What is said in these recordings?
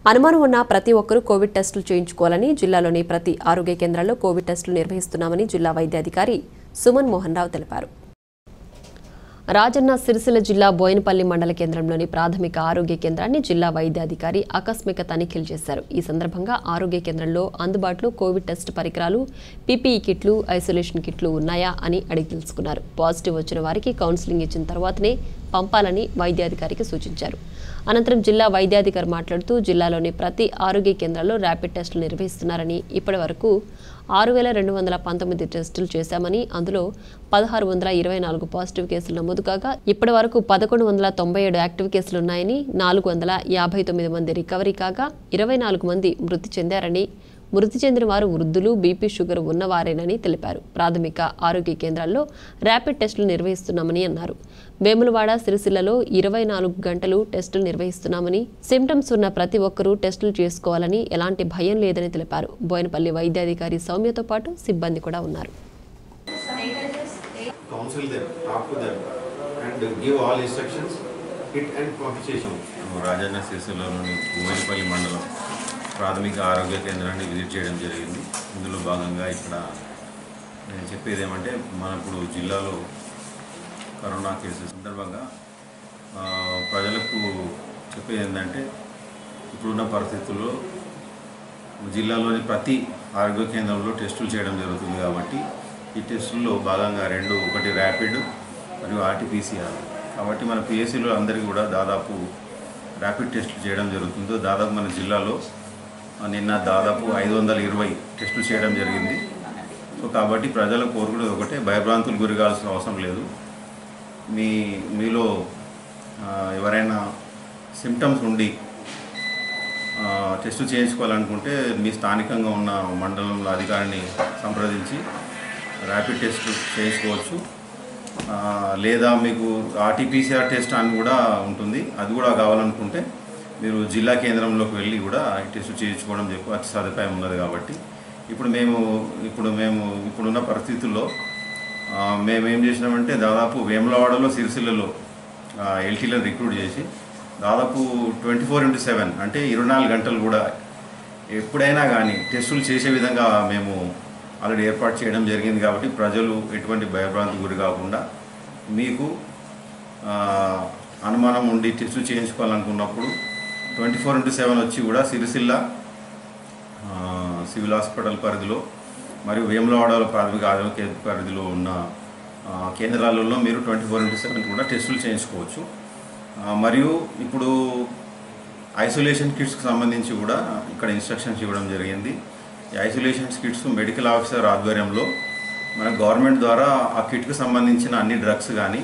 అనుమానం ఉన్న ప్రతి ఒక్కరూ కోవిడ్ టెస్టులు చేయించుకోవాలని జిల్లాలోని ప్రతి ఆరోగ్య కేంద్రాల్లో కోవిడ్ టెస్టులు నిర్వహిస్తున్నామని జిల్లా వైద్యాధికారి సుమన్ మోహన్ రావు తెలిపారు రాజన్న సిరిసిల్ల జిల్లా బోయినపల్లి మండల కేంద్రంలోని ప్రాథమిక ఆరోగ్య కేంద్రాన్ని జిల్లా వైద్యాధికారి ఆకస్మిక తనిఖీలు చేశారు ఈ సందర్భంగా ఆరోగ్య కేంద్రంలో అందుబాటులో కోవిడ్ టెస్ట్ పరికరాలు పీపీఈ కిట్లు ఐసోలేషన్ కిట్లు ఉన్నాయా అని అడిగి తెలుసుకున్నారు పాజిటివ్ వచ్చిన వారికి కౌన్సిలింగ్ ఇచ్చిన తర్వాతనే పంపాలని వైద్యాధికారికి సూచించారు అనంతరం జిల్లా వైద్యాధికారి మాట్లాడుతూ జిల్లాలోని ప్రతి ఆరోగ్య కేంద్రాల్లో ర్యాపిడ్ టెస్టులు నిర్వహిస్తున్నారని ఇప్పటి వరకు ఆరు వేల రెండు వందల పంతొమ్మిది టెస్టులు చేశామని అందులో పదహారు వందల ఇరవై నాలుగు పాజిటివ్ కేసులు నమోదు కాగా ఇప్పటి వరకు పదకొండు వందల తొంభై ఏడు యాక్టివ్ కేసులు ఉన్నాయని నాలుగు వందల యాభై తొమ్మిది మంది రికవరీ కాగా ఇరవై నాలుగు మంది మృతి చెందారని మృతి చెందిన వారు వృద్ధులు బీపీ షుగర్ ఉన్నవారేనని తెలిపారు ప్రాథమిక ఆరోగ్య కేంద్రాల్లో ర్యాపిడ్ టెస్టులు నిర్వహిస్తున్నామని అన్నారు వేములవాడ సిరిసిల్లలో ఇరవై నాలుగు గంటలు టెస్టులు నిర్వహిస్తున్నామని సిమ్టమ్స్ ఉన్న ప్రతి ఒక్కరూ టెస్టులు చేసుకోవాలని ఎలాంటి భయం లేదని తెలిపారు బోయినపల్లి వైద్యాధికారి సౌమ్యతో పాటు సిబ్బంది కూడా ఉన్నారు counsel them, talk to them, and give all instructions, hit and compensation. Rajanna సిరిసిల్లోని భూమిపల్లి మండలం ప్రాథమిక ఆరోగ్య కేంద్రాన్ని విజిట్ చేయడం జరిగింది ఇందులో భాగంగా ఇక్కడ నేను చెప్పేది ఏమంటే మన ఇప్పుడు జిల్లాలో కరోనా కేసెస్ సందర్భంగా ఆ, ప్రజలకు చెప్పేది ఏంటంటే ఇప్పుడున్న పరిస్థితుల్లో జిల్లాలోని ప్రతి ఆరోగ్య కేంద్రంలో టెస్టులు చేయడం జరుగుతుంది కాబట్టి ఈ టెస్టుల్లో భాగంగా రెండు ఒకటి ర్యాపిడ్ మరియు ఆర్టీపీసీఆర్ కాబట్టి మన పిఎస్సిలో అందరికీ కూడా దాదాపు ర్యాపిడ్ టెస్టులు చేయడం జరుగుతుందో దాదాపు మన జిల్లాలో ఆ, నిన్న దాదాపు ఐదు వందల ఇరవై టెస్టులు చేయడం జరిగింది సో కాబట్టి ప్రజల కోరుకునేది ఒకటే భయభ్రాంతులు గురి కావాల్సిన అవసరం లేదు మీ మీలో ఆ, ఎవరైనా సిమ్టమ్స్ ఉండి ఆ, టెస్టు చేయించుకోవాలనుకుంటే మీ స్థానికంగా ఉన్న మండలంలో అధికారిని సంప్రదించి ర్యాపిడ్ టెస్ట్ చేయించుకోవచ్చు ఆ, లేదా మీకు ఆర్టీపీసీఆర్ టెస్ట్ అని కూడా ఉంటుంది అది కూడా కావాలనుకుంటే మీరు జిల్లా కేంద్రంలోకి వెళ్ళి కూడా ఈ టెస్ట్ చేయించుకోవడం చెప్పు అతి సదుపాయం ఉన్నది కాబట్టి ఇప్పుడు మేము ఇప్పుడు మేము ఇప్పుడున్న పరిస్థితుల్లో ఆ, మేము ఏం చేసినామంటే దాదాపు వేములవాడలో సిరిసిల్లలో ఎల్టీలను రిక్రూట్ చేసి దాదాపు ట్వంటీ ఫోర్ ఇంటూ సెవెన్ అంటే ఇరవై నాలుగు గంటలు కూడా ఎప్పుడైనా కానీ టెస్టులు చేసే విధంగా మేము ఆల్రెడీ ఏర్పాటు చేయడం జరిగింది కాబట్టి ప్రజలు ఎటువంటి భయభ్రాంతి గురి కాకుండా మీకు ఆ, అనుమానం ఉండి టెస్టులు చేయించుకోవాలనుకున్నప్పుడు ట్వంటీ ఫోర్ ఇంటూ సెవెన్ వచ్చి కూడా సిరిసిల్ల ఆ, సివిల్ హాస్పిటల్ పరిధిలో మరియు వేములవాడ ప్రాథమిక ఆరోగ్య పరిధిలో ఉన్న ఆ, కేంద్రాలలో మీరు ట్వంటీ ఫోర్ ఇంటూ సెవెన్ కూడా టెస్టులు చేయించుకోవచ్చు ఆ, మరియు ఇప్పుడు ఐసోలేషన్ కిట్స్కి సంబంధించి కూడా ఇక్కడ ఇన్స్ట్రక్షన్స్ ఇవ్వడం జరిగింది ఈ ఐసోలేషన్ కిట్స్ మెడికల్ ఆఫీసర్ ఆధ్వర్యంలో మన గవర్నమెంట్ ద్వారా ఆ కిట్కి సంబంధించిన అన్ని డ్రగ్స్ కానీ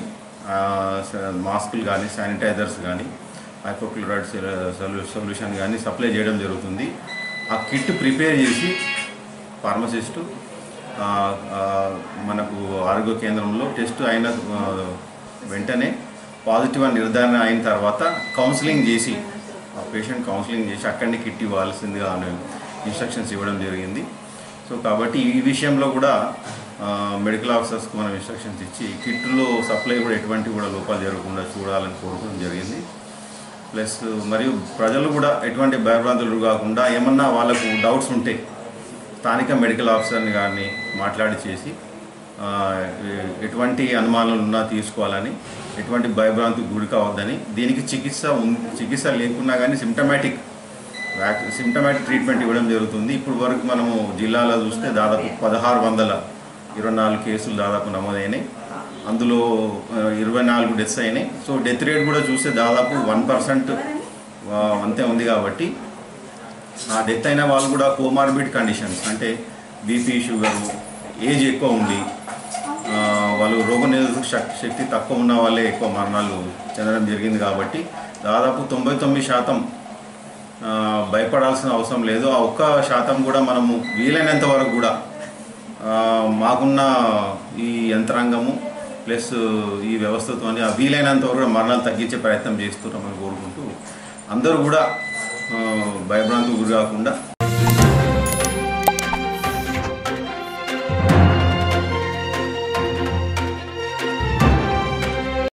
మాస్కులు కానీ శానిటైజర్స్ కానీ హైపోక్లోరైడ్ సొల్యూషన్ కానీ సప్లై చేయడం జరుగుతుంది ఆ కిట్ ప్రిపేర్ చేసి ఫార్మసిస్టు ఆ, ఆ, మనకు ఆరోగ్య కేంద్రంలో టెస్ట్ అయిన ఆ, వెంటనే పాజిటివ్ అని నిర్ధారణ అయిన తర్వాత కౌన్సిలింగ్ చేసి ఆ పేషెంట్ కౌన్సిలింగ్ చేసి అక్కడిని కిట్ ఇవ్వాల్సిందిగా ఇన్స్ట్రక్షన్స్ ఇవ్వడం జరిగింది సో కాబట్టి ఈ విషయంలో కూడా ఆ, మెడికల్ ఆఫీసర్స్కి మనం ఇన్స్ట్రక్షన్స్ ఇచ్చి కిట్లో సప్లై కూడా ఎటువంటి కూడా లోపాలు జరగకుండా చూడాలని కోరుకోవడం జరిగింది ప్లస్ మరియు ప్రజలు కూడా ఎటువంటి భయభ్రాంతులు కాకుండా ఏమన్నా వాళ్ళకు డౌట్స్ ఉంటే స్థానిక మెడికల్ ఆఫీసర్ని కానీ మాట్లాడి చేసి ఆ, ఎ- ఎటువంటి అనుమానాలు ఉన్నా తీసుకోవాలని ఎటువంటి భయభ్రాంతికి గురి కావద్దని దీనికి చికిత్స ఉం- చికిత్స లేకున్నా కానీ సిమ్టమాటిక్ సిమ్టమాటిక్ ట్రీట్మెంట్ ఇవ్వడం జరుగుతుంది ఇప్పుడు వరకు మనము జిల్లాలో చూస్తే దాదాపు పదహారు వందల ఇరవై నాలుగు కేసులు దాదాపు నమోదైనాయి అందులో ఆ, ఇరవై నాలుగు డెత్స్ అయినాయి సో డెత్ రేట్ కూడా చూస్తే దాదాపు వన్ పర్సెంట్ అంతే ఉంది కాబట్టి ఆ డెత్ అయిన వాళ్ళు కూడా కోమార్బిడ్ కండిషన్స్ అంటే బీపీ షుగరు ఏజ్ ఎక్కువ ఉండి ఆ, వాళ్ళు రోగనిరోధక శక్- శక్తి తక్కువ ఉన్న వాళ్ళే ఎక్కువ మరణాలు చెందడం జరిగింది కాబట్టి దాదాపు తొంభై తొమ్మిది శాతం ఆ, భయపడాల్సిన అవసరం లేదు ఆ ఒక్క శాతం కూడా మనము వీలైనంత వరకు కూడా ఆ, మాకున్న ఈ యంత్రాంగము ప్లస్ ఈ వ్యవస్థతో ఆ వీలైనంత వరకు కూడా మరణాలు తగ్గించే ప్రయత్నం చేస్తున్నామని కోరుకుంటూ అందరూ కూడా ఆ, భయభ్రాంతికి గురి కాకుండా